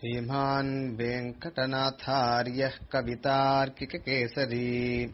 श्रीमान् वेङ्कटनाथार्यः कवितार्किककेसरी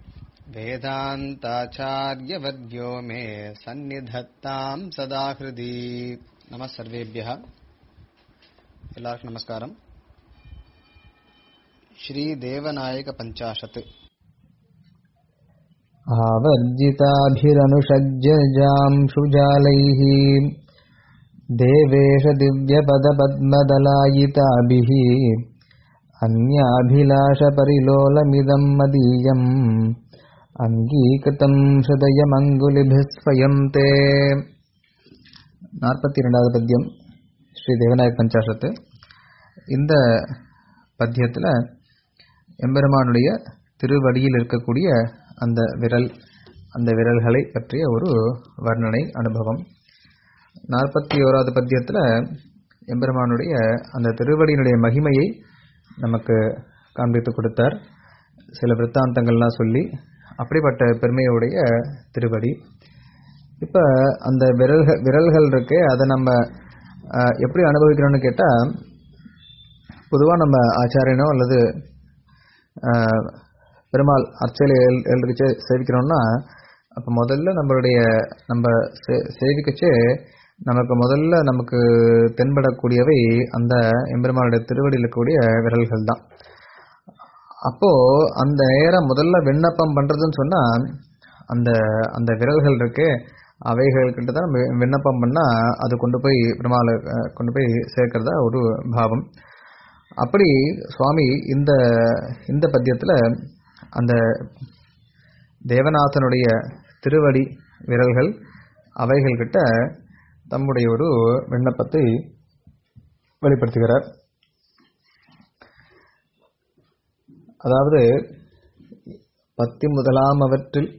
वेदान्ताचार्यवर्यो मे सन्निधत्ताम् सदा हृदि नमः सर्वेभ्यः எல்லாருக்கும் நமஸ்காரம் ஸ்ரீ தேவநாயக பஞ்சாஷத் आवर्जिताभिरनुषज्जांशुजालैः देवेश दिव्यपदपद्मदलायिताभिः अन्याभिलाषपरिलोलमिदम् मदीयम् அங்கீகிருத்தம் ஹிருதயமங்குலிபிः ஸ்வயம் தே நாற்பத்தி இரண்டாவது பத்தியம் ஸ்ரீ தேவநாயக பஞ்சாசத்து இந்த பத்தியத்தில் எம்பெருமானுடைய திருவடியில் இருக்கக்கூடிய அந்த விரல் அந்த விரல்களை பற்றிய ஒரு வர்ணனை அனுபவம் நாற்பத்தி ஓராவது பத்தியத்தில் எம்பெருமானுடைய அந்த திருவடியினுடைய மகிமையை நமக்கு காண்பித்து கொடுத்தார் சில விற்த்தாந்தங்கள்லாம் சொல்லி அப்படிப்பட்ட பெருமையுடைய திருவடி இப்போ அந்த விரல்கள் விரல்கள் இருக்கு அதை நம்ம அஹ், எப்படி அனுபவிக்கிறோம்னு கேட்டால் பொதுவாக நம்ம ஆச்சாரியனோ அல்லது அஹ், பெருமாள் அர்ச்சையில் எழு எழுதிச்சு சேவிக்கிறோம்னா அப்போ முதல்ல நம்மளுடைய நம்ம சே சேவிக்கச்சே நமக்கு முதல்ல நமக்கு தென்படக்கூடியவை அந்த எம்பெருமானுடைய திருவடியில் இருக்கக்கூடிய விரல்கள் தான் அப்போ அந்த நேரம் முதல்ல விண்ணப்பம் பண்றதுன்னு சொன்னா அந்த அந்த விரல்கள் இருக்கு அவைகள் கிட்ட தான் நம்ம விண்ணப்பம் பண்ணா அது கொண்டு போய் பெருமாளை அஹ், கொண்டு போய் சேர்க்கிறதா ஒரு பாவம் அப்படி சுவாமி இந்த இந்த பத்தியத்துல அந்த தேவநாதனுடைய திருவடி விரல்கள் அவைகள் கிட்ட தம்முடைய ஒரு விண்ணப்பத்தை வெளிப்படுத்துகிறார் அதாவது பத்தி முதலாம் அவற்றில்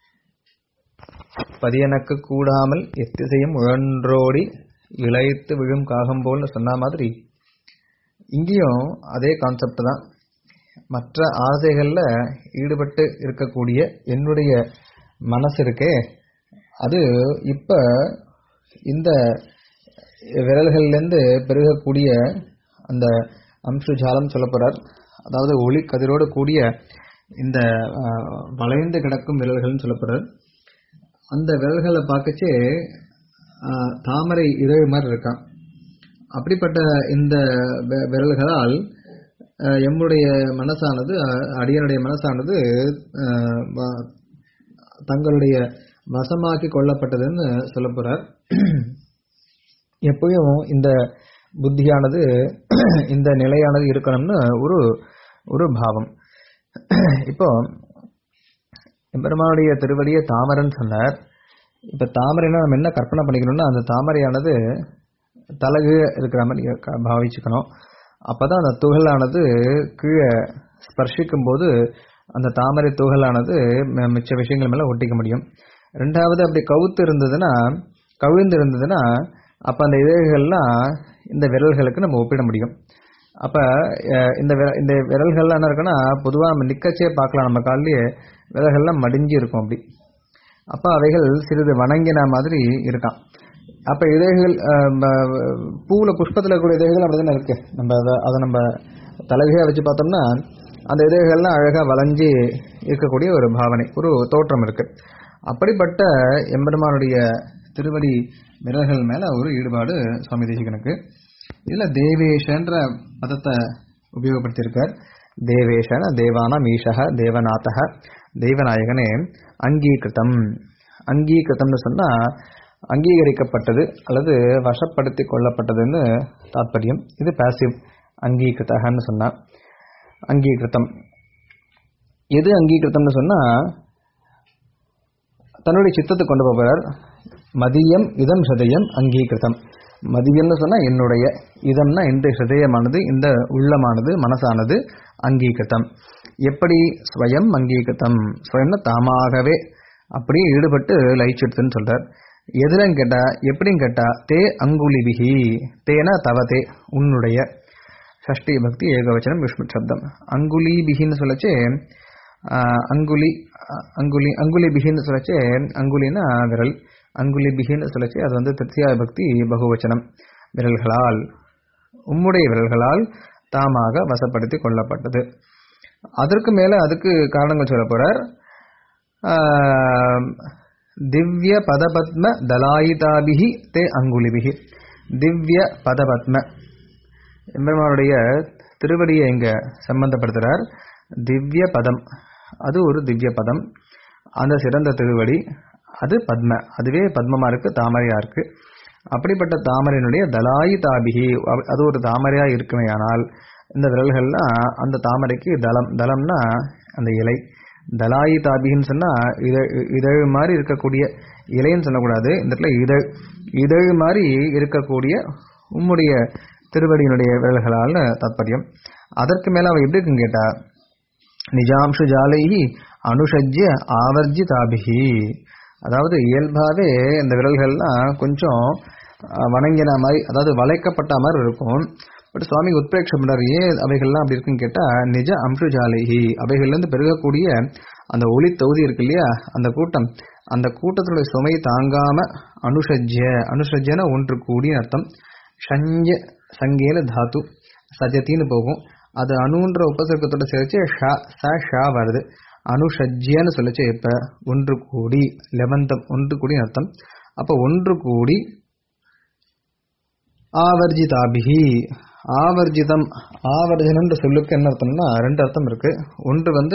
பதியனக்கு கூடாமல் எத்திசையும் உழன்றோடி இழைத்து விழும் காகம் போல்னு சொன்ன மாதிரி இங்கேயும் அதே கான்செப்ட் தான் மற்ற ஆசைகளில் ஈடுபட்டு இருக்கக்கூடிய என்னுடைய மனசு இருக்கே அது இப்போ இந்த விரல்கள்லேருந்து பெருகக்கூடிய அந்த அம்சுஜாலம் சொல்ல போறார் அதாவது ஒளி கதிரோடு கூடிய இந்த அஹ், வளைந்து கிடக்கும் விரல்கள்னு சொல்ல போறார் அந்த விரல்களை பார்க்கச்சே அஹ், தாமரை இதழ் மாதிரி இருக்கான் அப்படிப்பட்ட இந்த வி- விரல்களால் அஹ், எம்முடைய மனசானது அஹ், அடியனுடைய மனசானது அஹ், வ- தங்களுடைய வசமாக்கி கொள்ளப்பட்டதுன்னு சொல்ல போறார் எப்பயும் இந்த புத்தியானது இந்த நிலையானது இருக்கணும்னு ஒரு ஒரு பாவம் இப்போ எம்பெருமானுடைய திருவடியை தாமரைன்னு சொன்னார் இப்போ தாமரைன்னா நம்ம என்ன கற்பனை பண்ணிக்கணும்னா அந்த தாமரையானது தலகு இருக்கிற மாதிரி க- பாவிச்சுக்கணும் அப்பதான் அந்த துகளானது கீழே ஸ்பர்ஷிக்கும் போது அந்த தாமரை துகளானது ம- மிச்ச விஷயங்கள் மேல ஒட்டிக்க முடியும் ரெண்டாவது அப்படி கவுத்து இருந்ததுன்னா கவிழ்ந்து இருந்ததுன்னா அப்ப அந்த இதழ்கள்லாம் இந்த விரல்களுக்கு நம்ம ஒப்பிட முடியும் அப்ப அஹ், இந்த விர- இந்த விரல்கள்லாம் என்ன இருக்குன்னா பொதுவா நம்ம நிக்கச்சே பார்க்கலாம் நம்ம காலிலேயே விரல்கள்லாம் மடிஞ்சு இருக்கும் அப்படி அப்ப அவைகள் சிறிது வணங்கின மாதிரி இருக்கான் அப்ப இதழ்கள் அஹ், ம- பூவுல புஷ்பத்துல கூடிய இதழ்கள் அப்படிதானே இருக்கு நம்ம அதை அதை நம்ம தலகையா வச்சு பார்த்தோம்னா அந்த இதழ்கள்லாம் அழகா வளைஞ்சு இருக்கக்கூடிய ஒரு பாவனை ஒரு தோற்றம் இருக்கு அப்படிப்பட்ட எம்பெருமானுடைய திருவடி விரல்கள் மேல ஒரு ஈடுபாடு சுவாமி தேசிகனுக்கு இதுல தேவேஷன்ற பதத்தை உபயோகப்படுத்தியிருக்கார் தேவேஷன தேவானா மீஷக தேவநாதக தேவநாயகனே அங்கீகிருத்தம் அங்கீகிருத்தம்னு சொன்னா அங்கீகரிக்கப்பட்டது அல்லது வசப்படுத்தி கொள்ளப்பட்டதுன்னு தாற்பயம் இது பாசிவ் அங்கீகிருத்தகன்னு சொன்னா அங்கீகிருத்தம் எது அங்கீகிருத்தம்னு சொன்னா தன்னுடைய சித்தத்தை கொண்டு போகிறார் மதியம் இதம் ஹிருதயம் அங்கீகிருதம் மதியம்னு சொன்னா என்னுடைய இதம்னா இந்த ஹிருதயமானது இந்த உள்ளமானது மனசானது அங்கீகிருதம் எப்படி ஸ்வயம் அங்கீகிருதம் ஸ்வயம்னா தாமாகவே அப்படியே ஈடுபட்டு லயிச்சிடுதுன்னு சொல்றார் எதுலன்னு கேட்டா எப்படின்னு கேட்டா தே அங்குலிபிகி தேனா தவ தே உன்னுடைய ஷஷ்டி பக்தி ஏகவச்சனம் விஷ்ணு சப்தம் அங்குலி பிகின்னு சொல்லச்சே ஆஹ், அங்குலி அஹ், அங்குலி அங்குலி பிகின்னு சொல்லச்சே அங்குலின்னா விரல் அங்குலி பிகின்னு சொல்லச்சே அது வந்து திருத்தியா பக்தி பகுவச்சனம் விரல்களால் உம்முடைய விரல்களால் தாமாக வசப்படுத்தி கொள்ளப்பட்டது அதற்கு மேல அதுக்கு காரணங்கள் சொல்ல போறார் ஆஹ், திவ்ய பதபத்ம தலாயிதாபிகி தே அங்குலிபிகி திவ்ய பதபத்ம எம்பெருமானுடைய திருவடியை இங்க சம்பந்தப்படுத்துறார் திவ்ய பதம் அது ஒரு திவ்ய பதம் அந்த சிறந்த திருவடி அது பத்ம அதுவே பத்மமா இருக்கு தாமரையா இருக்கு அப்படிப்பட்ட தாமரையினுடைய தலாயி தாபிகி அவ- அது ஒரு தாமரையா இருக்குமேயானால் இந்த விரல்கள்லாம் அந்த தாமரைக்கு தளம் தளம்னா அந்த இலை தலாயி தாபிகின்னு சொன்னா இதழ் இதழ் மாதிரி இருக்கக்கூடிய இலைன்னு சொல்லக்கூடாது இந்த இடத்துல இதழ் இதழ் மாதிரி இருக்கக்கூடிய உம்முடைய திருவடியினுடைய விரல்களால் தாத்பரியம் அதற்கு மேல அவ எப்படி இருக்குன்னு கேட்டா நிஜாம்சு ஜாலைஹி அனுஷஜ்ய ஆவர்ஜிதாபிஹி அதாவது இயல்பாவே இந்த விரல்கள்லாம் கொஞ்சம் அஹ், வணங்கின மாதிரி அதாவது வளைக்கப்பட்ட மாதிரி இருக்கும் பட் சுவாமி உத்பிரேட்சம் பண்றாரு ஏன் அவைகள்லாம் அப்படி இருக்குன்னு கேட்டா நிஜ அம்சு ஜாலைஹி அவைகள்லேருந்து பெருகக்கூடிய அந்த ஒளி தொகுதி இருக்கு இல்லையா அந்த கூட்டம் அந்த கூட்டத்தினுடைய சுமை தாங்காம அனுஷஜ்ய அனுஷஜ்யன ஒன்று கூடிய அர்த்தம் ஷஞ்ச சங்கேல தாத்து சஜத்தின்னு போகும் அது அணுன்ற உபசர்க்கத்தோட சேர்த்து ஷா ச ஷா வருது அனுஷஜ்யன்னு சொல்லிச்சு இப்ப ஒன்று கூடி லெவந்தம் ஒன்று கூடி அர்த்தம் அப்ப ஒன்று கூடி ஆவர்ஜிதாபிகி ஆவர்ஜிதம் ஆவர்ஜனம்ன்ற சொல்லுக்கு என்ன அர்த்தம்னா ரெண்டு அர்த்தம் இருக்கு ஒன்று வந்து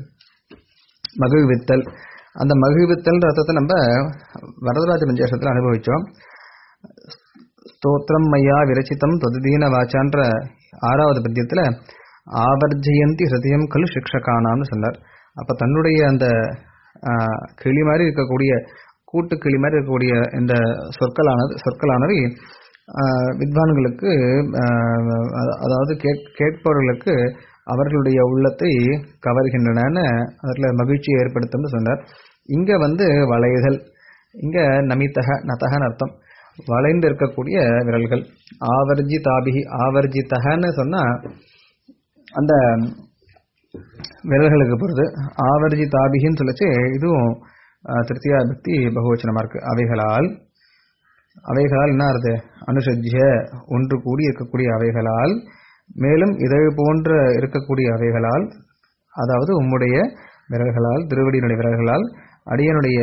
மகிழ்வித்தல் அந்த மகிழ்வித்தல்ன்ற அர்த்தத்தை நம்ம வரதராஜ பஞ்சாசத்தில் அனுபவிச்சோம் ஸ்தோத்திரம் மையா விரச்சிதம் தொதுதீன வாச்சான்ற ஆறாவது பத்தியத்துல ஆவர்ஜயந்தி ஹிருதயம் கலு சிக்ஷகானாம்னு சொன்னார் அப்ப தன்னுடைய அந்த ஆஹ், கிளி மாதிரி இருக்கக்கூடிய கூட்டு கிளி மாதிரி இருக்கக்கூடிய இந்த சொற்களானது சொற்களானவை ஆஹ், வித்வான்களுக்கு ஆஹ், அத- அதாவது கேட்- கேட்பவர்களுக்கு அவர்களுடைய உள்ளத்தை கவர்கின்றன அதில் மகிழ்ச்சியை ஏற்படுத்தும்னு சொன்னார் இங்க வந்து வளைதல் இங்க நமித்தக நதகன்னு அர்த்தம் வளைந்து இருக்கக்கூடிய விரல்கள் ஆவர்ஜி தாபிகி ஆவர்ஜித்தகன்னு சொன்னா அந்த விரல்களுக்கு பொறுத்து ஆவர்ஜி தாபிகின்னு சொல்லிச்சு இதுவும் அஹ், திருத்தியா பக்தி பகுவச்சனமா இருக்கு அவைகளால் அவைகளால் என்ன ஆறுது அனுசஜ்ய ஒன்று கூடி இருக்கக்கூடிய அவைகளால் மேலும் இதழ் போன்ற இருக்கக்கூடிய அவைகளால் அதாவது உம்முடைய விரல்களால் திருவடியினுடைய விரல்களால் அடியனுடைய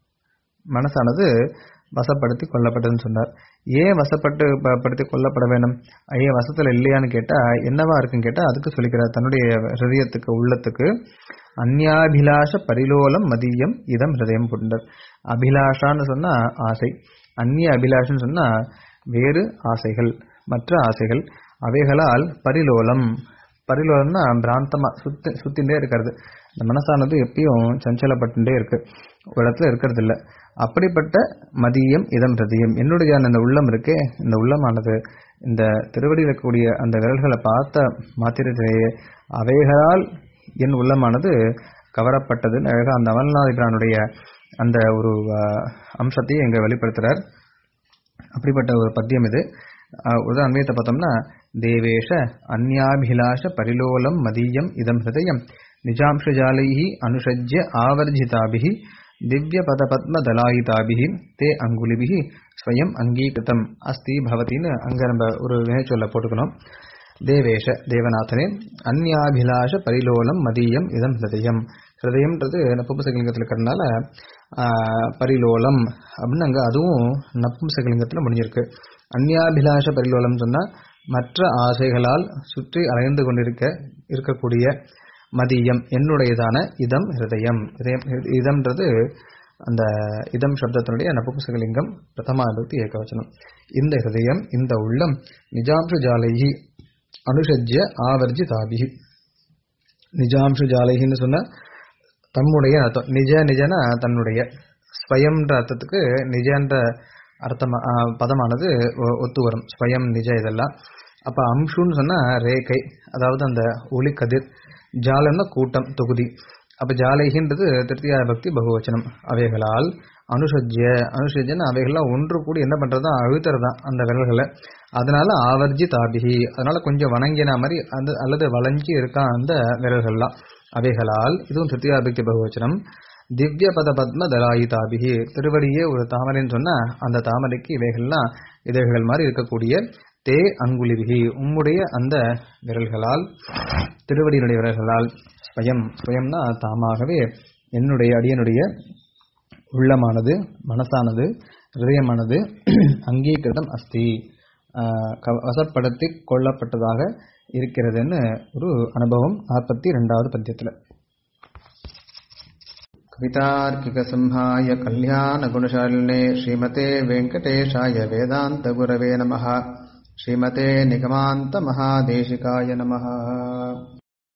மனசானது வசப்படுத்தி கொல்லப்பட்டதுன்னு சொன்னார் ஏன் வசப்பட்டு ப- படுத்தி கொல்லப்பட வேண்டும் ஐயா வசத்துல இல்லையான்னு கேட்டா என்னவா இருக்குன்னு கேட்டா அதுக்கு சொல்லிக்கிறார் தன்னுடைய ஹிருதயத்துக்கு உள்ளத்துக்கு அந்யாபிலாஷ பரிலோலம் மதியம் இதம் ஹிருதயம் புண்டர் அபிலாஷான்னு சொன்னா ஆசை அந்நிய அபிலாஷன்னு சொன்னா வேறு ஆசைகள் மற்ற ஆசைகள் அவைகளால் பரிலோலம் பரிலோலம்னா பிராந்தமா சுத்தி சுத்தின்றே இருக்கிறது இந்த மனசானது எப்பயும் சஞ்சலப்பட்டுட்டே இருக்கு ஒரு இடத்துல இருக்கிறது இல்ல அப்படிப்பட்ட மதியம் இதம் ஹிருதயம் என்னுடைய அந்த உள்ளம் இருக்கே இந்த உள்ளமானது இந்த திருவடியில் இருக்கக்கூடிய அந்த விரல்களை பார்த்த மாத்திரத்திலேயே அவைகளால் என் உள்ளமானது கவரப்பட்டதுன்னு அழகா அந்த அமல்நாதிபிரானுடைய அந்த ஒரு அஹ், அம்சத்தையும் இங்க வெளிப்படுத்துறார் அப்படிப்பட்ட ஒரு பத்தியம் இது அஹ், ஒரு அன்வயத்தை பார்த்தோம்னா தேவேஷ அந்யாபிலாஷ பரிலோலம் மதியம் இதம் ஹிருதயம் நிஜாம்சஜாலைஹி அனுஷஜ்ய ஆவர்ஜிதாபிஹி திவ்ய பத பத்ம தலாயிதாபிஹி தே அங்குலிபிஹி ஸ்வயம் அங்கீகிருதம் அஸ்தி பவதின்னு அங்க நம்ம ஒரு வினைச்சொல்ல போட்டுக்கணும் தேவேஷ தேவநாதனே அந்யாபிலாஷ பரிலோலம் மதியம் இதம் ஹிருதயம் ஹிருதயம்ன்றது நப்பும்சகலிங்கத்தில் இருக்கிறதுனால ஆஹ், பரிலோலம் அப்படின்னு அங்க அதுவும் நப்பும்சகலிங்கத்தில் முடிஞ்சிருக்கு அந்யாபிலாஷ பரிலோலம் சொன்னா மற்ற ஆசைகளால் சுற்றி அலைந்து கொண்டிருக்க இருக்கக்கூடிய மதியம் என்னுடையதான இதம் ஹிருதயம் இதயம் இதம்ன்றது அந்த இதம் சப்தத்தினுடைய நபும்சகலிங்கம் பிரதமா பக்தி ஏகவச்சனம் இந்த ஹிருதயம் இந்த உள்ளம் நிஜாம்ச ஜாலையி அனுஷஜ்ய ஆவர்ஜி தாபிகி நிஜாம்ச ஜாலைகின்னு சொன்ன தம்முடைய அர்த்தம் நிஜ நிஜனா தன்னுடைய ஸ்வயம்ன்ற அர்த்தத்துக்கு நிஜன்ற அர்த்தம் ஆ, பதமானது ஒ- ஒத்து வரும் ஸ்வயம் நிஜ இதெல்லாம் அப்ப அம்சுன்னு சொன்னா ரேகை அதாவது அந்த ஒளி கதிர் ஜாலம்னா கூட்டம் தொகுதி அப்ப ஜாலைகின்றது திருத்தியா பக்தி பகுவச்சனம் அவைகளால் அனுஷஜ்ய அனுஷஜ்யன்னு அவைகள்லாம் ஒன்று கூடி என்ன பண்றதா அழுத்துறதா அந்த விரல்களை அதனால ஆவர்ஜி தாபிகி அதனால கொஞ்சம் வணங்கின மாதிரி அந்த அல்லது வளைஞ்சி இருக்கான் அந்த விரல்கள்லாம் அவைகளால் இதுவும் திருத்தியா பக்தி பகுவச்சனம் திவ்ய பத பத்ம தலாயி தாபிகி திருவடியே ஒரு தாமரைன்னு சொன்னா அந்த தாமரைக்கு இவைகள்லாம் இதழ்கள் மாதிரி இருக்கக்கூடிய தே அங்குலிபிகி உம்முடைய அந்த விரல்களால் திருவடியினுடைய விரல்களால் ஸ்வயம் ஸ்வயம்னா தாமாகவே என்னுடைய அடியனுடைய உள்ளமானது மனசானது ஹிருதயமானது அங்கீகிருதம் அஸ்தி ஆஹ் க- வசப்படுத்தி கொள்ளப்பட்டதாக இருக்கிறதுன்னு ஒரு அனுபவம் நாற்பத்தி ரெண்டாவது பத்தியத்தில் कवितार्किकसंहाय कल्याणगुणशालिने श्रीमते वेङ्कटेशाय वेदान्तगुरवे नमः श्रीमते निगमान्तमहादेशिकाय नमः